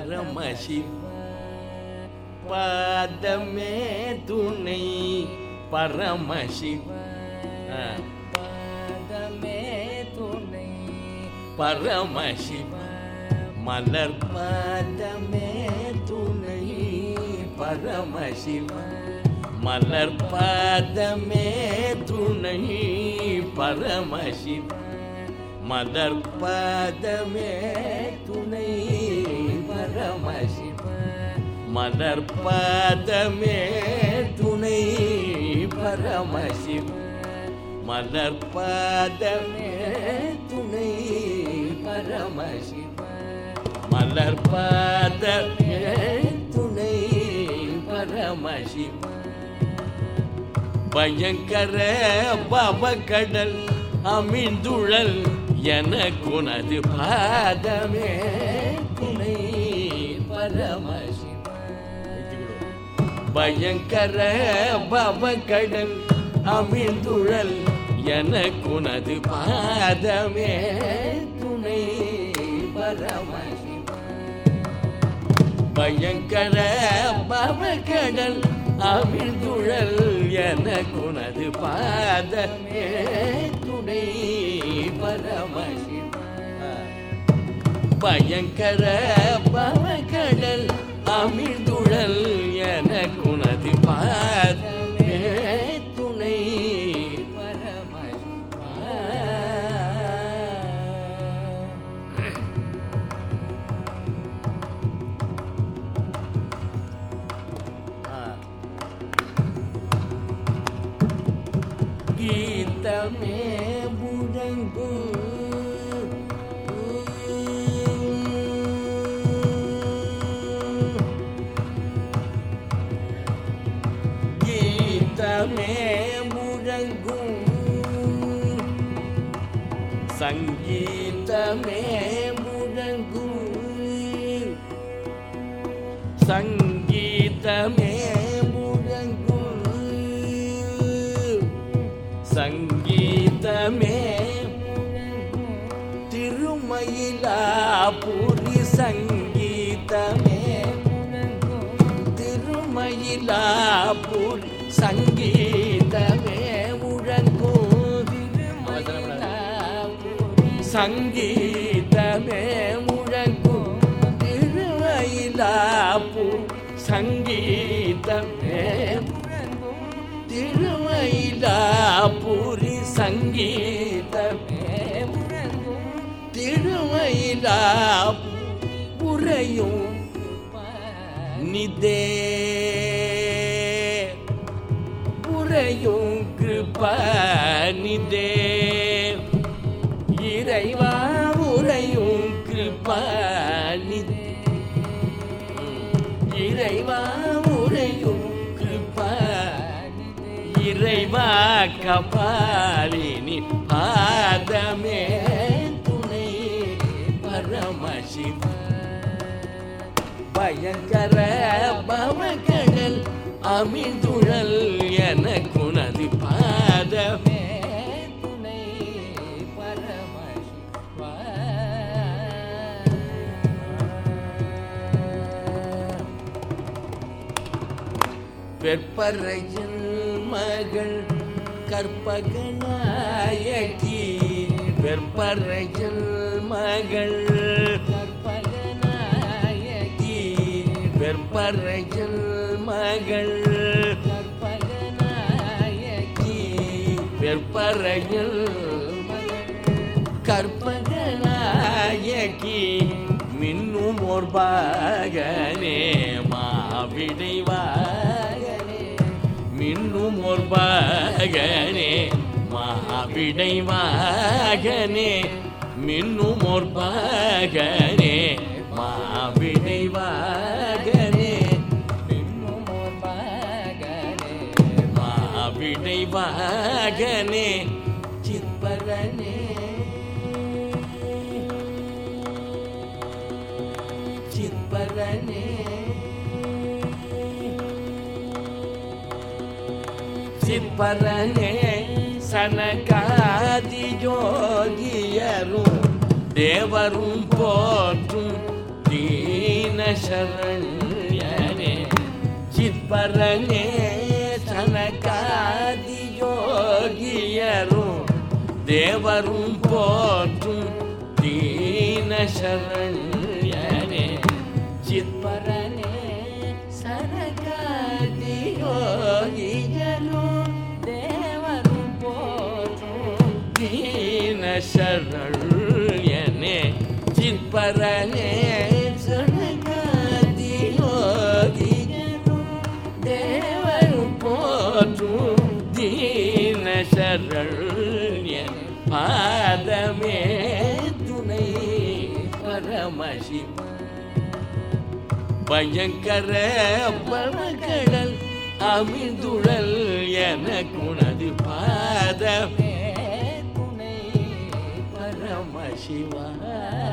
பரமசிவ பாதமே துணை பரமசிவ ஆ. பாதமே துணை பரமசிவ மலர் பாதமே துணை பரமசிவ மலர் பாதமே துணை பரமசிவ மலர் பாதமே துணை பரமசிவ மலர் பாதமே துணை பரமசிவ மலர் பாதமே துணை பரமசிவ மலர் பாதமே துணை பரமசிவ பயங்கர பவக்கடல் அமிழ்ந்துழல் எனக்குனது பாதமே துணை பரமசிவ பயங்கர பவக்கடல் அமிழ்ந்துழல் எனக்குனது பாதமே துணை பரமசிவ பயங்கர பவக்கடல் அமிழ்ந்துழல் எனக்குனது பாதமே துணை பரமசிவ பயங்கர பவக்கடல் அமிழ்ந்துழல் எனக்குனது பாதமே துணை கீதமே முழங்கு கீதமே முழங்கும் சங்கீதமே முழங்கும் சங்கீதமே முழங்கும் சங்கீதமே திருமயிலாபுரி சங்கீதமே திருமயிலாபுரி சங்கீதமே முழங்கும் சங்கீதமே முழங்கும் திருமயிலாபுரி சங்கீதமே திருமயிலாபுரி சங்கீதமே திருமயிலாபுரையும் நிதே புரையும் கிருபனிதே இறைவா உரையும் கிருபனிதே இறைவா உரையும் கிருபனிதே இறைவா கபாலினி பாதமே துணை பரமசிவ பயங்கர பவகடல் அமிழ்ந்துழல் எனக்குனது பாதமே துணை வெப்பரையில் மகள் கற்பகநாயகி வெப்பரையில் மகள் கற்பகநாயகி வெப்பரையில் மகள் கற்பகநாயகி வெப்பரையில் கற்பகநாயகி மின்னும் ஓர் பாகனே மாவிடை வாகனே மின்னும் ஓர் பாகனே மாவிடை வாகனே மின்னும் ஓர் பாகனே மாவிடை வாகனே மின்னும் ஓர் பாகனே மாவிடை வாகனே சிற்பரனே சிற்பரனே சிற்பரனே சனகாதி ஜோதியரும் தேவரும் போற்றும் தீன சரண்யனே சித்பரனே சனகாதி யோகியரும் தேவரும் போற்றும் தீன சரண்யனே சித்பரனே சனகாதி யோகியரும் தேவரும் போற்றும் தீன சரண்யனே சித்பரனே சனகாதி யோகியரும் தேவரும் போற்றும் தீன சரண்யன் பாதமே துணை பரமசிவ பயங்கர பவகடல் அமிழ்ந்துழல் எனக்குனது பாதமே துணை பரமசிவா